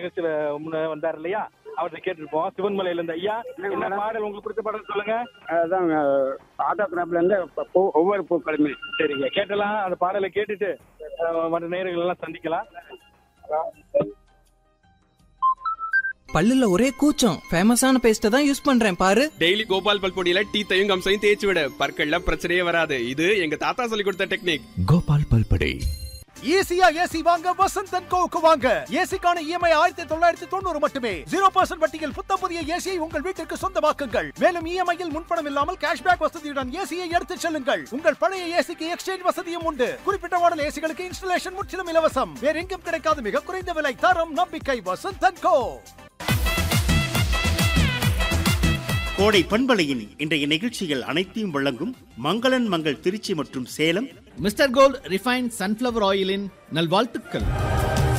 நிகழ்ச்சியில முன்ன வந்தார் இல்லையா அவர்கிட்ட கேட்டிருப்போம் சிவன்மலையில இருந்து ஐயா என்ன பாடல் உங்களுக்கு பிடிச்ச பாடல் சொல்லுங்க அதுதான் ஆட்டோகிராஃப்ல இருந்து ப- பூ ஒவ்வொரு பூக்களுமே சரிங்க கேட்டலாம் அந்த பாடலை கேட்டுட்டு அஹ், மற்ற நேயர்கள் எல்லாம் சந்திக்கலாம் பல்லுல ஒரே கூச்சம் ஃபேமஸான பேஸ்ட்டை தான் யூஸ் பண்றேன் பாரு டெய்லி கோபால் பல்பொடியில டீத்தையும் கம்சையும் தேய்ச்சி விட பற்கள்ல பிரச்சனையே வராது இது எங்க தாத்தா சொல்லி கொடுத்த டெக்னிக் கோபால் பல்படை ஈஸியா ஏசி வாங்க வசந்த் அண்ட் கோவுக்கு வாங்க ஏசிக்கான இஎம்ஐ ஆயிரத்தி தொள்ளாயிரத்தி தொண்ணூறு மட்டுமே ஜீரோ பர்சன்ட் வட்டியில் புத்தம் புதிய ஏசியை உங்கள் வீட்டிற்கு சொந்தமாக்குங்கள் மேலும் இஎம்ஐயில் முன்பணம் இல்லாமல் கேஷ்பேக் வசதியுடன் ஏசியை எடுத்துச் செல்லுங்கள் உங்கள் பழைய ஏசிக்கு எக்ஸ்சேஞ்ச் வசதியும் உண்டு குறிப்பிட்ட மாடல் ஏசிகளுக்கு இன்ஸ்டலேஷன் முற்றிலும் இலவசம் வேற எங்கும் கிடைக்காத மிக குறைந்த விலை தரம் நம்பிக்கை வசந்த் அண்ட் கோ கோடை பண்பலையின் இன்றைய நிகழ்ச்சிகள் அனைத்தையும் வழங்கும் மங்களன் மங்கள் திருச்சி மற்றும் Salem mister gold refined sunflower ஆயிலின் நல்வாழ்த்துக்கள்